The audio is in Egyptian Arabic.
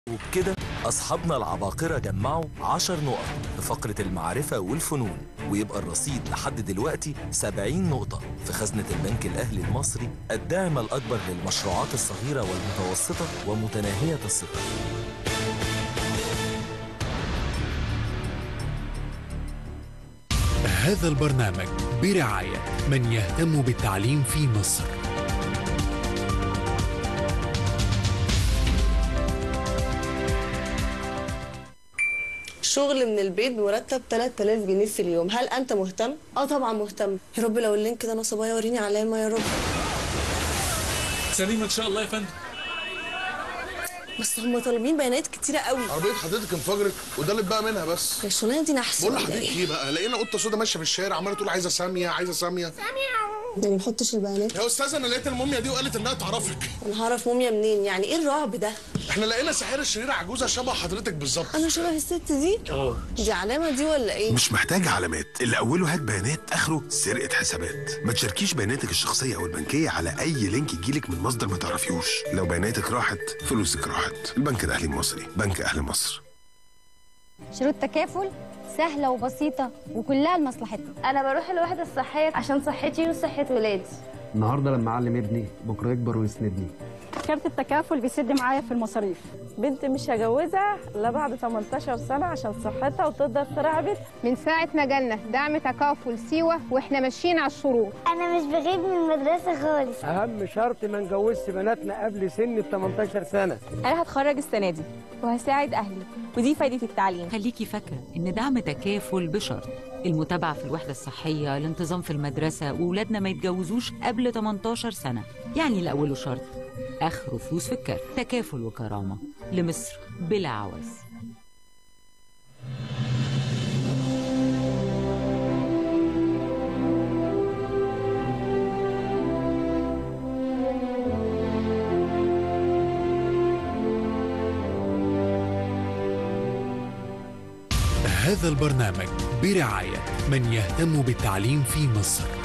وبكده أصحابنا العباقرة جمعوا 10 نقط في فقرة المعرفة والفنون ويبقى الرصيد لحد دلوقتي 70 نقطة في خزنة البنك الأهلي المصري الداعم الأكبر للمشروعات الصغيرة والمتوسطة ومتناهية الصغر هذا البرنامج برعاية من يهتم بالتعليم في مصر شغل من البيت بمرتب 3000 جنيه في اليوم هل انت مهتم اه طبعا مهتم يا رب لو اللينك ده نصبايا وريني علامه يا رب سليم ان شاء الله يا فندم بس هم طالبين بيانات كتيره قوي عربيه حضرتك انفجرت وده اللي بقى منها بس الشغلانه دي نحس بقول ولا لحضرتك ايه ايه بقى لقينا قطه سودا ماشيه في الشارع عماله تقول عايزه ساميه عايزه ساميه يعني نحطش البيانات يا استاذه انا لقيت الموميا دي وقالت انها تعرفك انا هعرف موميا منين يعني ايه الرعب ده احنا لقينا سحيره شريره عجوزه شبه حضرتك بالظبط انا شبه الست دي اه دي علامه دي ولا ايه مش محتاج علامات اللي اوله هات بيانات اخره سرقه حسابات ما تشاركيش بياناتك الشخصيه او البنكيه على اي لينك يجيلك من مصدر ما تعرفيهوش لو بياناتك راحت فلوسك راحت البنك الاهلي المصري بنك اهل مصر شروط تكافل سهلة وبسيطة وكلها لمصلحتنا انا بروح الوحده الصحيه عشان صحتي وصحه ولادي النهارده لما اعلم ابني بكره يكبر ويسندني كارت التكافل بيسد معايا في المصاريف بنت مش هجوزها الا بعد 18 سنه عشان صحتها وتقدر تراعي بيتها من ساعة ما جالنا دعم تكافل سيوة واحنا ماشيين على الشروط انا مش بغيب من المدرسه خالص اهم شرط ما نجوزش بناتنا قبل سن ال 18 سنه انا هتخرج السنة دي وهساعد اهلي ودي فايدة التعليم خليكي فاكرة إن دعم تكافل بشرط المتابعة في الوحدة الصحية الانتظام في المدرسة وولادنا ما يتجوزوش قبل 18 سنة يعني اللي أوله شرط آخره فلوس في الكارت تكافل وكرامة لمصر بلا عوز هذا البرنامج برعاية من يهتم بالتعليم في مصر